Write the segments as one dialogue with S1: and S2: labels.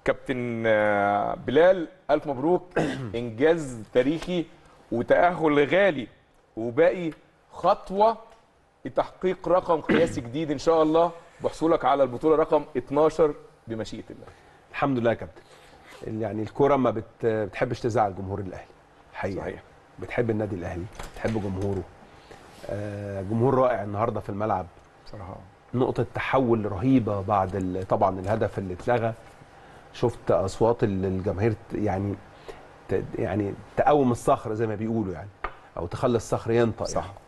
S1: كابتن آه، بلال الف مبروك انجاز تاريخي وتاهل غالي وباقي خطوه لتحقيق رقم قياسي جديد ان شاء الله بحصولك على البطوله رقم 12 بمشيئه الله
S2: الحمد لله يا كابتن يعني الكوره ما بت... بتحبش تزعل جمهور الاهلي حقيقه
S1: صحيح.
S2: بتحب النادي الاهلي بتحب جمهوره آه جمهور رائع النهارده في الملعب
S1: بصراحه
S2: نقطة تحول رهيبة بعد ال- طبعا الهدف اللي اتلغى شفت أصوات ال- الجماهير ت- يعني ت- يعني تقوم الصخر زي ما بيقولوا يعني أو تخلي الصخر ينطق
S1: صح.
S2: يعني.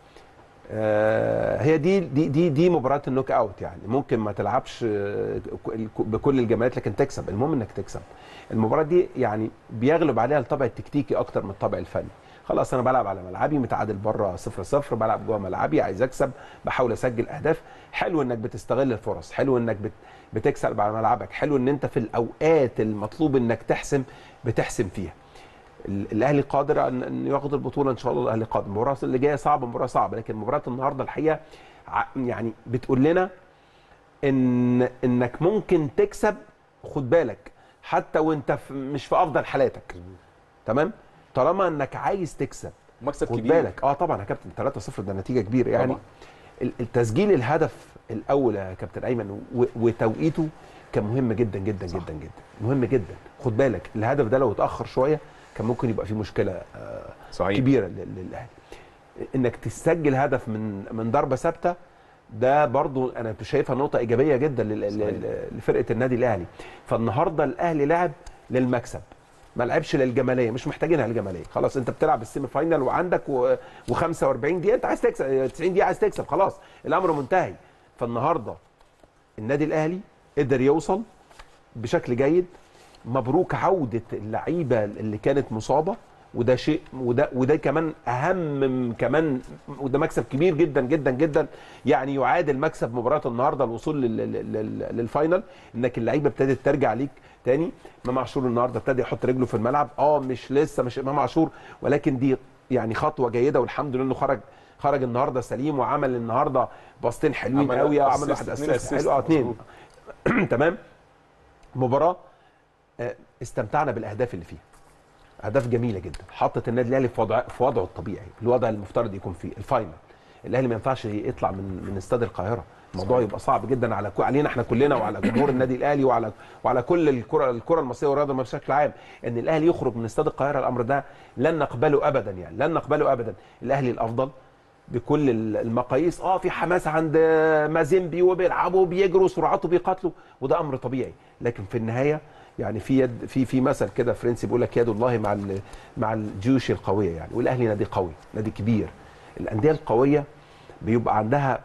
S2: آه هي دي دي دي دي مباراة النوك أوت يعني ممكن ما تلعبش آه، ك- بكل الجمالات لكن تكسب المهم إنك تكسب المباراة دي يعني بيغلب عليها الطابع التكتيكي أكتر من الطابع الفني خلاص انا بلعب على ملعبي متعادل بره 0 0 بلعب جوه ملعبي عايز اكسب بحاول اسجل اهداف حلو انك بتستغل الفرص حلو انك بت بتكسب على ملعبك حلو ان انت في الاوقات المطلوب انك تحسم بتحسم فيها ال- الاهلي قادر ان أن ياخد البطوله ان شاء الله الاهلي قادر المباراه اللي جايه صعبه مباراه صعبه لكن مباراه النهارده الحقيقه ع- يعني بتقول لنا ان انك ممكن تكسب خد بالك حتى وانت في مش في افضل حالاتك تمام طالما انك عايز تكسب
S1: مكسب
S2: خد
S1: كبير
S2: بالك اه طبعا يا كابتن 3-0 ده نتيجه كبيره يعني
S1: طبعاً.
S2: ال- التسجيل الهدف الاول يا كابتن ايمن و- وتوقيته كان مهم جدا جدا
S1: صح.
S2: جدا جدا مهم جدا خد بالك الهدف ده لو اتاخر شويه كان ممكن يبقى فيه مشكله آه
S1: صحيح
S2: كبيره لل- للاهلي انك تسجل هدف من من ضربه ثابته ده برضو انا شايفها نقطه ايجابيه جدا لل-
S1: صحيح.
S2: لل- لفرقه النادي الاهلي فالنهارده الاهلي لعب للمكسب ما لعبش للجماليه مش محتاجينها للجماليه خلاص انت بتلعب السيمي فاينال وعندك و... و45 دقيقه انت عايز تكسب 90 دقيقه عايز تكسب خلاص الامر منتهي فالنهارده النادي الاهلي قدر يوصل بشكل جيد مبروك عوده اللعيبه اللي كانت مصابه وده شيء وده وده كمان اهم من- كمان وده مكسب كبير جدا جدا جدا يعني يعادل مكسب مباراه النهارده الوصول لل- لل- لل- للفاينل انك اللعيبه ابتدت ترجع ليك تاني امام عاشور النهارده ابتدى يحط رجله في الملعب اه مش لسه مش امام عاشور ولكن دي يعني خطوه جيده والحمد لله انه خرج خرج النهارده سليم وعمل النهارده باصتين حلوين
S1: عمل
S2: قوي وعمل
S1: assist،
S2: واحد
S1: اتنين
S2: اسيست
S1: assist،
S2: حلو اه اتنين
S1: مظبوط.
S2: تمام مباراه آه، استمتعنا بالاهداف اللي فيها اهداف جميله جدا حطت النادي الاهلي في وضع في وضعه الطبيعي الوضع المفترض يكون فيه الفاينل الاهلي ما ينفعش يطلع من من استاد القاهره الموضوع
S1: صحيح.
S2: يبقى صعب جدا على كو- علينا احنا كلنا وعلى جمهور النادي الاهلي وعلى وعلى كل الكره الكره المصريه والرياضه بشكل عام ان الاهلي يخرج من استاد القاهره الامر ده لن نقبله ابدا يعني لن نقبله ابدا الاهلي الافضل بكل ال- المقاييس اه في حماس عند مازيمبي وبيلعبوا وبيجروا سرعته بيقاتلوا وده امر طبيعي لكن في النهايه يعني في يد في في مثل كده فرنسي بيقول لك يد الله مع ال- مع الجيوش القويه يعني والاهلي نادي قوي نادي كبير الانديه القويه بيبقى عندها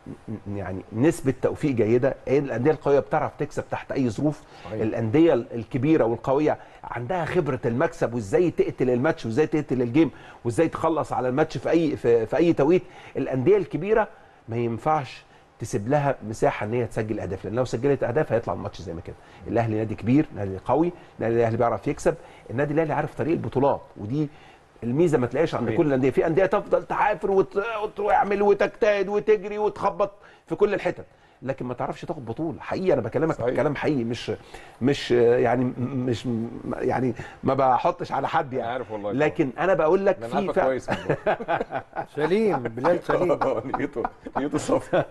S2: ن- يعني نسبه توفيق جيده إيه الانديه القويه بتعرف تكسب تحت اي ظروف
S1: صحيح.
S2: الانديه الكبيره والقويه عندها خبره المكسب وازاي تقتل الماتش وازاي تقتل الجيم وازاي تخلص على الماتش في اي في, في اي توقيت الانديه الكبيره ما ينفعش تسيب لها مساحه ان هي تسجل اهداف لان لو سجلت اهداف هيطلع الماتش زي ما كده الاهلي نادي كبير نادي قوي النادي الاهلي بيعرف يكسب النادي الاهلي عارف طريق البطولات ودي الميزه ما تلاقيش عند
S1: صحيح.
S2: كل الانديه في انديه تفضل تعافر وت- وتعمل وتجتهد وتجري وتخبط في كل الحتت لكن ما تعرفش تاخد بطوله حقيقي انا بكلمك
S1: صحيح.
S2: كلام حقيقي مش مش يعني مش يعني ما بحطش على حد
S1: أنا
S2: يعني
S1: عارف والله
S2: لكن انا بقول لك
S1: ده انا
S2: في
S1: عارفك
S2: فعلا-
S1: كويس والله.
S3: سليم بلال سليم
S1: نيته نيته صفر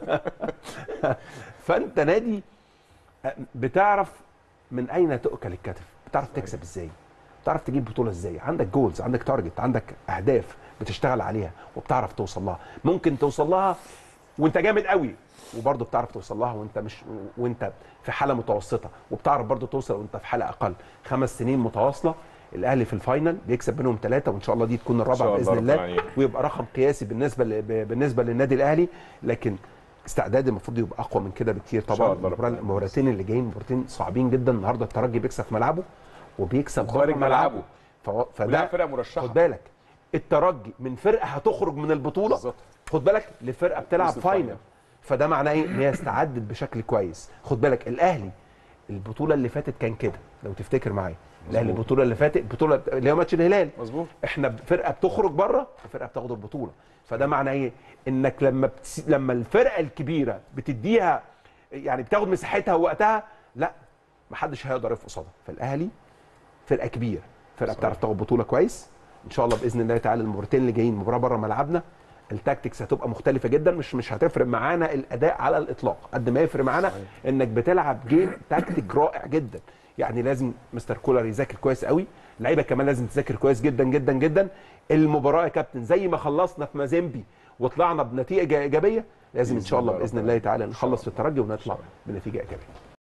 S2: فانت نادي بتعرف من اين تؤكل الكتف بتعرف تكسب ازاي بتعرف تجيب بطوله ازاي عندك جولز عندك تارجت عندك اهداف بتشتغل عليها وبتعرف توصل لها ممكن توصل لها وانت جامد قوي وبرضه بتعرف توصل لها وانت مش وانت في حاله متوسطه وبتعرف برضه توصل وانت في حاله اقل خمس سنين متواصله الاهلي في الفاينل بيكسب منهم ثلاثه وان شاء الله دي تكون
S1: شاء
S2: الرابعه
S1: الله
S2: باذن
S1: رب
S2: الله
S1: العالمين.
S2: ويبقى رقم قياسي بالنسبه ل... بالنسبه للنادي الاهلي لكن استعداد المفروض يبقى اقوى من كده بكتير
S1: شاء
S2: طبعا
S1: الله رب
S2: المباراة-
S1: العالمين.
S2: المباراتين اللي جايين مباراتين صعبين جدا النهارده الترجي بيكسب في ملعبه وبيكسب
S1: وخارج
S2: بره
S1: ملعبه.
S2: فهو-
S1: ولا
S2: فده
S1: فرقه مرشحه
S2: خد بالك الترجي من فرقه هتخرج من البطوله
S1: بالظبط.
S2: خد بالك لفرقه بتلعب
S1: وصل
S2: فاينل
S1: فاينل.
S2: فده معناه ايه ان هي استعدت بشكل كويس خد بالك الاهلي البطوله اللي فاتت كان كده لو تفتكر معايا الاهلي
S1: مظبوط.
S2: البطوله اللي فاتت البطوله اللي هو ماتش الهلال
S1: مظبوط
S2: احنا فرقه بتخرج بره وفرقه بتاخد البطوله فده معناه ايه انك لما بتس... لما الفرقه الكبيره بتديها يعني بتاخد مساحتها ووقتها لا محدش هيقدر يقف قصادها فالاهلي فرقه كبيره فرقه بتعرف تاخد بطوله كويس ان شاء الله باذن الله تعالى المباراتين اللي جايين مباراه بره ملعبنا التاكتكس هتبقى مختلفه جدا مش مش هتفرق معانا الاداء على الاطلاق قد ما يفرق معانا انك بتلعب جيم تكتيك رائع جدا يعني لازم مستر كولر يذاكر كويس قوي اللعيبه كمان لازم تذاكر كويس جدا جدا جدا المباراه يا كابتن زي ما خلصنا في مازيمبي وطلعنا بنتيجه ايجابيه لازم ان شاء الله باذن الله تعالى نخلص في الترجي ونطلع بنتيجه ايجابيه